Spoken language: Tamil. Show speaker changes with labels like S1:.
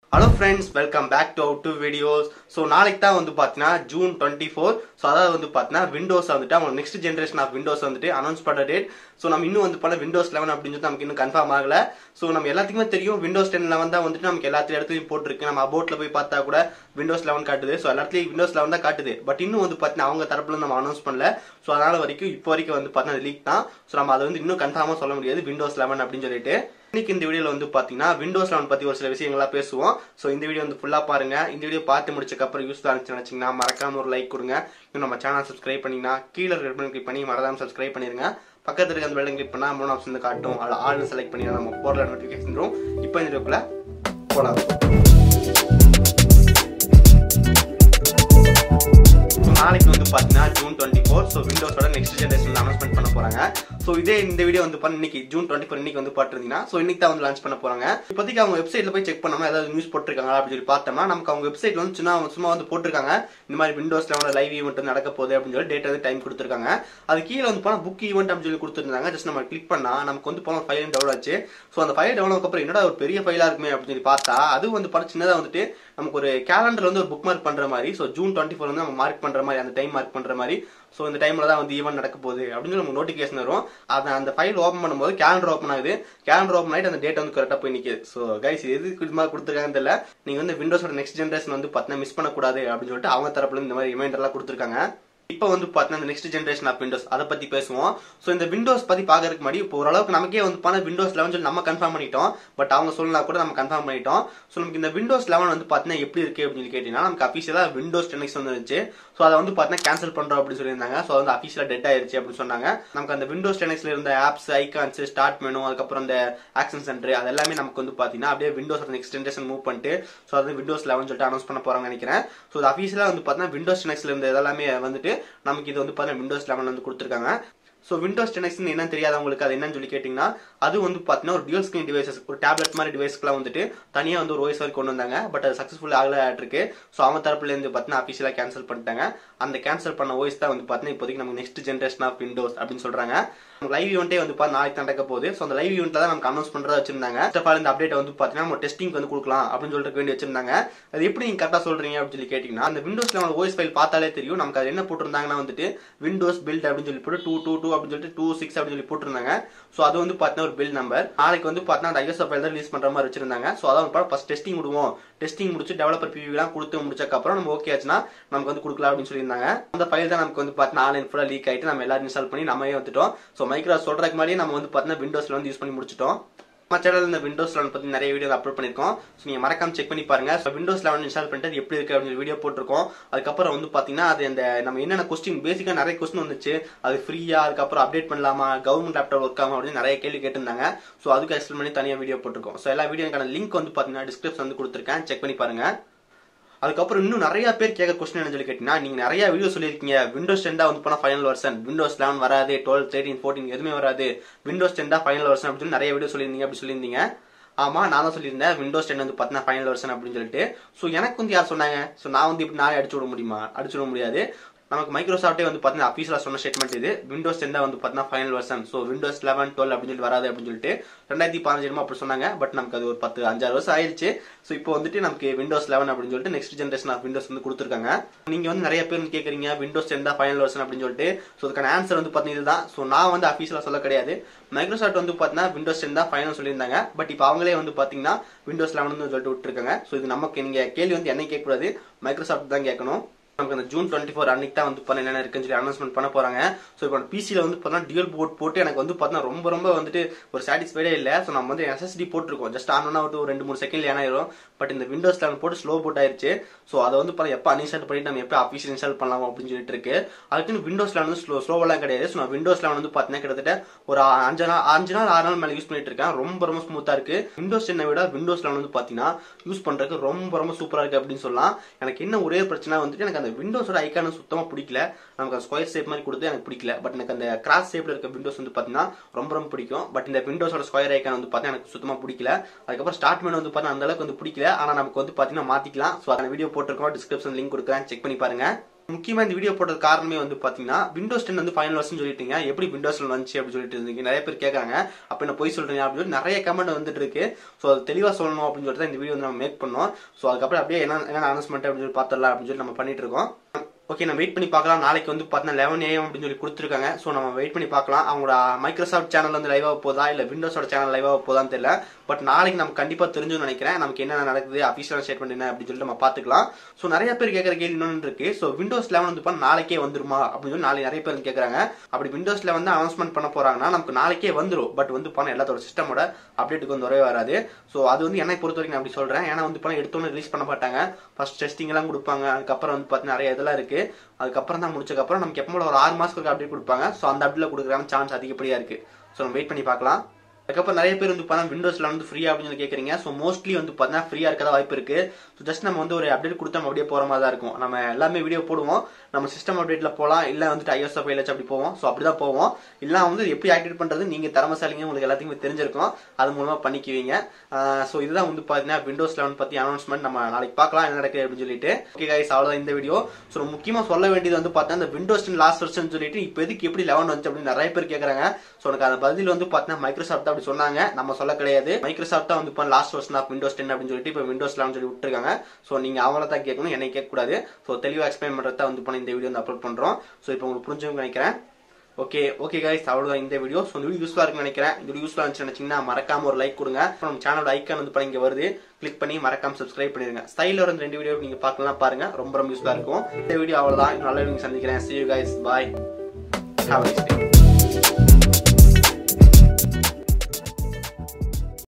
S1: hello friends welcome back to out to videos so நாளைக்கு தான் வந்து பார்த்தீங்கன்னா ஜூன் டுவெண்ட்டி ஃபோர் ஸோ அதாவது வந்து பார்த்தீங்கன்னா விண்டோஸ் வந்துட்டு அவங்க நெக்ஸ்ட் ஜென்ரேஷன் ஆஃப் விண்டோஸ் வந்துட்டு அனௌன்ஸ் பண்ண டேட் ஸோ நம்ம இன்னும் வந்து பண்ண விண்டோஸ் லெவன் அப்படின்னு சொல்லி நமக்கு இன்னும் கன்ஃபார்ம் ஆகல ஸோ நம்ம எல்லாத்துக்குமே தெரியும் விண்டோஸ் டென் லெவன் தான் வந்துட்டு நமக்கு எல்லா இடத்துலையும் போட்டிருக்கு நம்ம அபோட்ல போய் பார்த்தா கூட விண்டோஸ் லெவன் காட்டுது ஸோ எல்லா இடத்துலையும் விண்டோஸ் லெவன் தான் காட்டுது பட் இன்னும் வந்து பார்த்தீங்கன்னா அவங்க தரப்புல நம்ம அனௌன்ஸ் பண்ணல ஸோ அதனால வரைக்கும் இப்போ வரைக்கும் வந்து பார்த்தீங்கன்னா லீக் தான் ஸோ நம்ம அதை வந்து இன்னும் கன்ஃபார்மாக சொல்ல முடியாது விண்டோஸ் லெவன் அப்படின்னு சொல்லிட்டு இன்னைக்கு இந்த வீடியோல வந்து பாத்தீங்கன்னா விண்டோஸ் லெவன் பத்தி ஒரு சில விஷயங்களா பேசுவோம் சோ இந்த வீடியோ வந்து ஃபுல்லா பாருங்க இந்த வீடியோ பார்த்து முடிச்சதுக்கு அப்புறம் யூஸ் தான் நினைச்சீங்கன்னா மறக்காம ஒரு லைக் கொடுங்க இன்னும் நம்ம சேனல் சப்ஸ்கிரைப் பண்ணீங்கன்னா கீழே ரெட் பட்டன் கிளிக் பண்ணி மறக்காம சப்ஸ்கிரைப் பண்ணிருங்க பக்கத்துல இருக்க அந்த பெல்லை கிளிக் பண்ணா மூணு ஆப்ஷன் காட்டும் அதில் ஆல் செலக்ட் பண்ணி நம்ம போடுற நோட்டிஃபிகேஷன் வரும் இப்போ இந்த வீடியோக்குள்ள போலாம் ஸோ நாளைக்கு வந்து பார்த்தீங்கன்னா ஜூன் டுவெண்ட்டி ஃபோர் ஸோ விண்டோஸோட நெக்ஸ்ட் ஜென்ரேஷன் அனௌன்ஸ்மெண்ட் பண்ண போறாங்க ஸோ இதே இந்த வீடியோ வந்து பண்ண இன்னைக்கு ஜூன் டுவெண்ட்டி ஃபோர் இன்னைக்கு வந்து பாட்டுருந்தீங்கன்னா ஸோ இன்னைக்கு தான் வந்து லான்ச் பண்ண போறாங்க இப்போதைக்கு அவங்க வெப்சைட்ல போய் செக் பண்ணாம ஏதாவது நியூஸ் போட்டிருக்காங்க அப்படின்னு சொல்லி பார்த்தோம்னா நமக்கு அவங்க வெப்சைட்ல வந்து சும்மா சும்மா வந்து போட்டிருக்காங்க இந்த மாதிரி விண்டோஸ் லெவன் லைவ் ஈவெண்ட் வந்து நடக்க போகுது அப்படின்னு சொல்லி டேட் வந்து டைம் கொடுத்துருக்காங்க அது கீழே வந்து போனால் புக் ஈவெண்ட் அப்படின்னு சொல்லி கொடுத்துருந்தாங்க ஜஸ்ட் நம்ம கிளிக் பண்ணா நமக்கு வந்து போன ஃபைல் டவுன் ஆச்சு ஸோ அந்த ஃபைல் டவுன் அப்புறம் என்னடா ஒரு பெரிய ஃபைலா இருக்குமே அப்படின்னு சொல்லி பார்த்தா அது வந்து படம் சின்னதாக வந்துட்டு நமக்கு ஒரு கேலண்டர் வந்து ஒரு புக் மார்க் பண்ற மாதிரி ஸோ ஜூன் டுவெண்ட்டி ஃபோர் வந்து நம்ம மார்க் பண்ற மாதிரி அந்த டைம் மார்க் பண்ற மாதிரி ஸோ இந்த டைம்ல தான் வந்து ஈவெண்ட் நடக்க போகுது அப்படின்னு சொல்லி நமக்கு நோட்டிஃபிகேஷன் வரும் அதை அந்த ஃபைல் ஓப்பன் பண்ணும்போது கேலண்டர் ஓப்பன் ஆகுது கேலண்டர் ஓப்பன் ஆகிட்டு அந்த டேட் வந்து கரெக்டாக போய் நிற்குது ஸோ கைஸ் எதுக்கு இது மாதிரி கொடுத்துருக்காங்கன்னு தெரியல நீங்க வந்து விண்டோஸோட நெக்ஸ்ட் ஜென்ரேஷன் வந்து பார்த்தீங்கன்னா மிஸ் பண்ணக்கூடாது அப்படின்னு சொல்லிட்டு அவங்க தரப்புல இந்த மாதிரி ரிமைண்டர்லாம் கொடுத்துருக்காங்க இப்போ வந்து பார்த்தீங்கன்னா இந்த நெக்ஸ்ட் ஜென்ரேஷன் ஆஃப் விண்டோஸ் அதை பத்தி பேசுவோம் ஸோ இந்த விண்டோஸ் பத்தி பாக்குறதுக்கு முன்னாடி இப்போ ஓரளவுக்கு நமக்கே வந்து பண்ண விண்டோஸ் லெவன் சொல்லி நம்ம கன்ஃபார்ம் பண்ணிட்டோம் பட் அவங்க சொல்லலாம் கூட நம்ம கன்ஃபார்ம் பண்ணிட்டோம் ஸோ நமக்கு இந்த விண்டோஸ் லெவன் வந்து பார்த்தீங்கன்னா எப்படி இருக்கு அப்படின்னு சொல்லி கேட்டீங்கன்னா நமக்கு அஃபீஷியலா விண்டோஸ் டென் எக்ஸ் வந்துருச்சு ஸோ அதை வந்து பார்த்தீங்கன்னா கேன்சல் பண்றோம் அப்படின்னு சொல்லியிருந்தாங்க ஸோ வந்து அஃபீஷியலா டெட் ஆயிருச்சு அப்படின்னு சொன்னாங்க நமக்கு அந்த விண்டோஸ் டென் எக்ஸ்ல இருந்த ஆப்ஸ் ஐகான்ஸ் ஸ்டார்ட் மெனு அதுக்கப்புறம் அந்த ஆக்ஷன் சென்டர் அது எல்லாமே நமக்கு வந்து பார்த்தீங்கன்னா அப்படியே விண்டோஸ் நெக்ஸ்ட் ஜென்ரேஷன் மூவ் பண்ணிட்டு ஸோ அது விண்டோஸ் லெவன் சொல்லிட்டு அனௌன்ஸ் பண்ண போறாங்க நினைக்கிறேன் ஸோ அது அஃபீஷியலா வந்து பார்த்தீங்கன்னா விண்டோஸ் டென் எக்ஸ்ல இருந்த இதெல்லாமே வந்துட்டு நமக்கு இது வந்து பார்த்தீங்கன்னா விண்டோஸ் லெவன் வந்து கொடுத்துருக்காங்க ஸோ விண்டோஸ் டென் எக்ஸ் என்னன்னு தெரியாதவங்களுக்கு அது என்னன்னு சொல்லி கேட்டிங்கன்னா அது வந்து பார்த்தீங்கன்னா ஒரு டியூல் ஸ்கிரீன் டிவைசஸ் ஒரு டேப்லெட் மாதிரி டிவைஸ்க்குலாம் வந்துட்டு தனியாக வந்து ஒரு ஓஎஸ் வரைக்கும் கொண்டு வந்தாங்க பட் அது சக்ஸஸ்ஃபுல் ஆகல இருக்கு ஸோ அவங்க தரப்புல இருந்து பார்த்தீங்கன்னா அஃபீஷியலாக கேன்சல் பண்ணிட்டாங்க அந்த கேன்சல் பண்ண ஓஎஸ் தான் வந்து பார்த்தீங்கன்னா இப்போதைக்கு நமக்கு நெக்ஸ்ட் ஜென்ரேஷன் ஆஃப் விண்டோஸ் அப்படின்னு சொல்றாங்க லைவ் ஈவெண்ட்டே வந்து பார்த்து நாளைக்கு நடக்க போகுது ஸோ அந்த லைவ் ஈவெண்ட்ல தான் நமக்கு அனௌன்ஸ் பண்றதா வச்சிருந்தாங்க ஃபர்ஸ்ட் ஆஃப் ஆல் இந்த அப்டேட் வந்து பார்த்தீங்கன்னா நம்ம டெஸ்டிங் வந்து கொடுக்கலாம் அப்படின்னு சொல்லிட்டு வேண்டி வச்சிருந்தாங்க அது எப்படி நீங்க கரெக்டாக சொல்றீங்க அப்படின்னு சொல்லி கேட்டீங்கன்னா அந்த விண்டோஸ் லெவன் ஓஎஸ் ஃபைல் பார்த்தாலே தெரியும் நமக்கு அது என்ன போட்டிருந்தாங்கன்னா வந்துட்டு விண்டோஸ் பில்ட் அப்படின்னு சொல்லி போட்டு டூ டூ டூ அப்படின்னு சொல்லிட்டு டூ சிக்ஸ் அப்படின்னு சொல்லி போட்டிருந்தாங்க ஸோ அது வந்து பார்த்தீங்கன்னா ஒரு பில் நம்பர் நாளைக்கு வந்து பார்த்தீங்கன்னா அந்த ஐஎஸ் ஃபைல் தான் ரிலீஸ் பண்ற மாதிரி வச்சிருந்தாங்க ஸோ அதான் ஃபர்ஸ்ட் டெஸ்டிங் விடுவோம் டெஸ்டிங் முடிச்சு டெவலப்பர் பிவிலாம் கொடுத்து முடிச்சக்கப்புறம் நம்ம ஓகே ஆச்சுன்னா நமக்கு வந்து கொடுக்கலாம் அப்படின்னு சொல்லியிருந்தாங்க அந்த ஃபைல் தான் நமக்கு வந்து பார்த்தீங்கன்னா ஆன்லைன் ஃபுல்லாக லீக் ஆயிட்டு நம்ம எல்லாரும் இன்ஸ்டால் பண்ணி நம்மவே வந்துட்டோம் ஸோ மைக்ரோ சொல்றதுக்கு முன்னாடியே நம்ம வந்து பார்த்தீங்கன்னா விண்டோஸ்ல வந்து யூஸ் பண்ணி முடிச்சிட்டோம் நம்ம சேனல் இந்த விண்டோஸ் லெவன் பத்தி நிறைய வீடியோ அப்லோட் பண்ணிருக்கோம் ஸோ நீங்க மறக்காம செக் பண்ணி பாருங்க ஸோ விண்டோஸ் லெவன் இன்ஸ்டால் பண்ணிட்டு அது எப்படி இருக்கு அப்படின்னு வீடியோ போட்டிருக்கோம் அதுக்கப்புறம் வந்து பாத்தீங்கன்னா அது அந்த நம்ம என்னென்ன கொஸ்டின் பேசிக்கா நிறைய கொஸ்டின் வந்துச்சு அது ஃப்ரீயா அதுக்கப்புறம் அப்டேட் பண்ணலாமா கவர்மெண்ட் லேப்டாப் ஒர்க் ஆகும் அப்படின்னு நிறைய கேள்வி கேட்டிருந்தாங்க ஸோ அதுக்கு எக்ஸ்பிளைன் பண்ணி தனியாக வீடியோ போட்டிருக்கோம் ஸோ எல்லா வீடியோக்கான லிங்க் வந்து பாத்தீங்கன்னா டிஸ்கிரிப்ஷன் வந்து கொடுத்துருக்கேன் செக் பண்ணி பாருங்க அதுக்கப்புறம் இன்னும் நிறைய பேர் கேட்க கொஸ்டின் என்ன சொல்லி கேட்டீங்கன்னா நீங்க நிறைய வீடியோ சொல்லியிருக்கீங்க விண்டோஸ் டென் தான் வந்து போனா ஃபைனல் வருஷன் விண்டோஸ் லெவன் வராது டுவெல் தேர்ட்டின் ஃபோர்டீன் எதுவுமே வராது விண்டோஸ் டென் தான் ஃபைனல் வருஷன் அப்படின்னு சொல்லி நிறைய வீடியோ சொல்லியிருந்தீங்க அப்படி சொல்லியிருந்தீங்க ஆமா நான் தான் சொல்லியிருந்தேன் விண்டோஸ் டென் வந்து பார்த்தீங்கன்னா ஃபைனல் வருஷன் அப்படின்னு சொல்லிட்டு ஸோ எனக்கு வந்து யார் சொன்னாங்க ஸோ நான் வந்து இப்படி நானே அடிச்சு விட முடியுமா அடிச்சு விட முடியாது நமக்கு மைக்ரோசாஃப்டே வந்து பார்த்தீங்கன்னா அஃபீஷியலாக சொன்ன ஸ்டேட்மெண்ட் இது விண்டோஸ் டென் தான் வந்து பார்த்தீங்கன்னா ஃபைனல் வருஷன் ஸோ விண்டோஸ் லெவன் டுவெல் அப்படின்னு சொல்லி வராது அப்படின்னு சொல்லிட்டு ரெண்டாயிரத்தி பதினஞ்சு அப்படி சொன்னாங்க பட் நமக்கு அது ஒரு பத்து அஞ்சாறு வருஷம் ஆயிடுச்சு ஸோ இப்போ வந்துட்டு நமக்கு விண்டோஸ் லெவன் அப்படின்னு சொல்லிட்டு நெக்ஸ்ட் ஜென்ரேஷன் ஆஃப் விண்டோஸ் வந்து கொடுத்துருக்காங்க நீங்க வந்து நிறைய பேர் கேட்குறீங்க விண்டோஸ் டென் தான் ஃபைனல் வருஷன் அப்படின்னு சொல்லிட்டு ஸோ அதுக்கான ஆன்சர் வந்து பார்த்தீங்கன்னா இதுதான் ஸோ நான் வந்து அஃபீஷியலாக சொல்ல கிடையாது மைக்ரோசாஃப்ட் வந்து பார்த்தீங்கன்னா விண்டோஸ் டென் தான் ஃபைனல் சொல்லியிருந்தாங்க பட் இப்போ அவங்களே வந்து பார்த்தீங்கன்னா விண்டோஸ் லெவன் சொல்லிட்டு விட்டுருக்காங்க ஸோ இது நமக்கு நீங்க கேள்வி வந்து என்ன கேட்கக்கூடாது மைக்ரோசாஃப்ட் தான் கேட்கணும் நமக்கு அந்த ஜூன் டுவெண்ட்டி ஃபோர் அன்னைக்கு தான் வந்து பண்ண என்ன இருக்குன்னு சொல்லி அனௌன்ஸ்மெண்ட் பண்ண போறாங்க ஸோ இப்போ பிசியில் வந்து பார்த்தீங்கன்னா டியூல் போட் போட்டு எனக்கு வந்து பார்த்தீங்கன்னா ரொம்ப ரொம்ப வந்துட்டு ஒரு சாட்டிஸ்ஃபைடே இல்லை ஸோ நம்ம வந்து எஸ்எஸ்டி போட்டிருக்கோம் ஜஸ்ட் ஆன் ஒன் ஒரு ரெண்டு மூணு செகண்ட் ஏனாயிரும் பட் இந்த விண்டோஸ் லெவன் போட்டு ஸ்லோ போட் ஆயிருச்சு ஸோ அதை வந்து பார்த்தா எப்போ அன்இன்ஸ்டால் பண்ணிட்டு நம்ம எப்போ அஃபீஷியல் இன்ஸ்டால் பண்ணலாம் அப்படின்னு சொல்லிட்டு இருக்கு அதுக்குன்னு விண்டோஸ் லெவன் வந்து ஸ்லோ ஸ்லோவெல்லாம் கிடையாது ஸோ நான் விண்டோஸ் லெவன் வந்து பார்த்தீங்கன்னா கிட்டத்தட்ட ஒரு அஞ்சு நாள் அஞ்சு நாள் ஆறு நாள் மேலே யூஸ் பண்ணிட்டு இருக்கேன் ரொம்ப ரொம்ப ஸ்மூத்தா இருக்கு விண்டோஸ் டென்னை விட விண்டோஸ் லெவன் வந்து பார்த்தீங்கன்னா யூஸ் பண்றதுக்கு ரொம்ப ரொம்ப சூப்பரா இருக்கு அப்படின்னு சொல்லலாம் எனக்கு என்ன ஒரே பிரச்சனை வந்துட்டு எனக்கு அந்த விண்டோஸோட ஐக்கான சுத்தமா பிடிக்கல நமக்கு அந்த ஸ்கொயர் ஷேப் மாதிரி கொடுத்து எனக்கு பிடிக்கல பட் எனக்கு அந்த கிராஸ் ஷேப்ல இருக்க விண்டோஸ் வந்து பாத்தீங்கன்னா ரொம்ப ரொம்ப பிடிக்கும் பட் இந்த விண்டோஸோட ஸ்கொயர் ஐக்கான் வந்து பார்த்தீங்கன்னா எனக்கு சுத்தமா பிடிக்கல அதுக்கப்புறம் ஸ்டார்ட் மெனு வந்து பார்த்தீங்கன்னா அந்த அளவுக்கு வந்து பிடிக்கல ஆனா நமக்கு வந்து பாத்தீங்கன்னா மாத்திக்கலாம் ஸோ அந்த வீடியோ போட்டிருக்கோம் டிஸ்கிரிப்ஷன் லிங்க் கொடுக்குறேன் செக் பண்ணி பாருங்க முக்கியமா இந்த வீடியோ போட்டது காரணமே வந்து பாத்தீங்கன்னா விண்டோஸ் டென் வந்து ஃபைனல் வருஷன் சொல்லிட்டீங்க எப்படி விண்டோஸ் வந்துச்சு அப்படின்னு சொல்லிட்டு இருந்தீங்க நிறைய பேர் கேட்கறாங்க அப்ப என்ன போய் சொல்றீங்க அப்படின்னு சொல்லி நிறைய கமெண்ட் வந்துட்டு இருக்கு ஸோ அது தெளிவா சொல்லணும் அப்படின்னு சொல்லிட்டு தான் இந்த வீடியோ வந்து நம்ம மேக் பண்ணோம் ஸோ அதுக்கப்புறம் அப்படியே என்ன என்ன அனௌன்ஸ்மெண்ட் அப்படின்னு சொல்லி பார்த்தரலாம் அப்படின்னு சொல்லி நம்ம பண்ணிட்டு இருக்கோம் ஓகே நம்ம வெயிட் பண்ணி பார்க்கலாம் நாளைக்கு வந்து பார்த்தீங்கன்னா லெவன் ஏஎம் அப்படின்னு சொல்லி கொடுத்துருக்காங்க ஸோ நம்ம வெயிட் பண்ணி பார்க்கலாம் அவங்களோட மைக்ரோசாஃப்ட் சேனல் வந்து லைவாக போதா இல்லை விண்டோஸோட சேனல் லைவாக போதான்னு தெரியல பட் நாளைக்கு நம்ம கண்டிப்பாக தெரிஞ்சுன்னு நினைக்கிறேன் நமக்கு என்ன நடக்குது அஃபிஷியல் ஸ்டேட்மெண்ட் என்ன அப்படின்னு சொல்லிட்டு நம்ம பார்த்துக்கலாம் ஸோ நிறைய பேர் கேட்குற கேள்வி இன்னொன்று இருக்கு ஸோ விண்டோஸ் லெவன் வந்து பண்ண நாளைக்கே வந்துருமா அப்படின்னு சொல்லி நாளைக்கு நிறைய பேர் கேட்குறாங்க அப்படி விண்டோஸ்ல வந்து அனௌன்ஸ்மெண்ட் பண்ண போறாங்கன்னா நமக்கு நாளைக்கே வந்துரும் பட் வந்து பண்ண எல்லாத்தோட சிஸ்டமோட அப்டேட்டுக்கு வந்து வரவே வராது ஸோ அது வந்து என்னை பொறுத்த வரைக்கும் நான் அப்படி சொல்றேன் ஏன்னா வந்து பண்ண எடுத்தோன்னு ரிலீஸ் பண்ண மாட்டாங்க ஃபர்ஸ்ட் டெஸ்டிங் எல்லாம் கொடுப்பாங்க அதுக்கப்புறம் வந்து பார்த்தீங்கன்னா நிறைய இதெல்லாம் இருக்கு அதுக்கப்புறம் தான் முடிச்சக்கப்புறம் நமக்கு எப்போ ஒரு ஆறு மாசத்துக்கு அப்டேட் கொடுப்பாங்க ஸோ அந்த அப்டேட்ல கொடுக்குறாங்க சான்ஸ் அதிகப்படியா இருக்கு ஸோ நம்ம வெயிட் பண்ணி பார்க்கலாம் அதுக்கப்புறம் நிறைய பேர் வந்து பார்த்தா விண்டோஸ்ல வந்து ஃப்ரீ அப்படின்னு சொல்லி கேட்குறீங்க ஸோ மோஸ்ட்லி வந்து பார்த்தீங்கன்னா ஃப்ரீயா இருக்கதா வாய்ப்பு இருக்கு ஸோ ஜஸ்ட் நம்ம வந்து ஒரு அப்டேட் கொடுத்தா நம்ம அப்படியே போற மாதிரி தான் இருக்கும் நம்ம எல்லாமே வீடியோ போடுவோம் நம்ம சிஸ்டம் அப்டேட்ல போகலாம் இல்லை வந்துட்டு ஐஎஸ் ஃபைல் அப்படி போவோம் ஸோ அப்படிதான் போவோம் இல்லை வந்து எப்படி ஆக்டிவேட் பண்றது நீங்க திறமசாலிங்க உங்களுக்கு எல்லாத்துக்குமே தெரிஞ்சிருக்கும் அது மூலமா பண்ணிக்குவீங்க ஸோ இதுதான் வந்து பார்த்தீங்கன்னா விண்டோஸ் லெவன் பத்தி அனௌன்ஸ்மெண்ட் நம்ம நாளைக்கு பார்க்கலாம் என்ன நடக்குது அப்படின்னு சொல்லிட்டு ஓகே கைஸ் அவ்வளோதான் இந்த வீடியோ ஸோ முக்கியமா சொல்ல வேண்டியது வந்து பார்த்தீங்கன்னா இந்த விண்டோஸ் டென் லாஸ்ட் வருஷன் சொல்லிட்டு இப்போ எதுக்கு எப்படி லெவன் வந்துச்சு அப்படின்னு நிறைய பேர் கேட்குறாங்க ஸோ எனக்கு அந்த பதில் வந்து பார்த்தீங்கன்னா மைக்ரோசாஃப்ட் அப்படி சொன்னாங்க நம்ம சொல்ல கிடையாது மைக்ரோசாஃப்ட் தான் வந்து இப்போ லாஸ்ட் வருஷன் ஆஃப் விண்டோஸ் டென் அப்படின்னு சொல்லிட்டு இப்போ விண்டோஸ் லெவன் சொல்லி விட்டுருக்காங்க ஸோ நீங்க அவங்கள தான் கேட்கணும் என்னை கேட்கக்கூடாது ஸோ தெளிவாக எக்ஸ்பிளைன் பண்ணுறதா வந்து பண்ண இந்த வீடியோ வந்து அப்லோட் பண்றோம் ஸோ இப்போ உங்களுக்கு புரிஞ்சுங்க நினைக்கிறேன் ஓகே ஓகே கைஸ் அவ்வளோதான் இந்த வீடியோ ஸோ இந்த வீடியோ யூஸ்ஃபுல்லாக இருக்குன்னு நினைக்கிறேன் இந்த வீடியோ யூஸ்ஃபுல்லாக இருந்துச்சு நினைச்சீங்கன்னா மறக்காம ஒரு லைக் கொடுங்க அப்புறம் நம்ம சேனலோட ஐக்கான் வந்து பண்ணி இங்கே வருது கிளிக் பண்ணி மறக்காம சப்ஸ்கிரைப் பண்ணிருங்க ஸ்டைலில் ஒரு ரெண்டு வீடியோ நீங்க பார்க்கலாம் பாருங்க ரொம்ப ரொம்ப யூஸ்ஃபுல்லாக இருக்கும் இந்த வீடியோ அவ்வளோதான் நல்ல வீடியோ சந்திக்கிறேன் see you guys bye have a nice day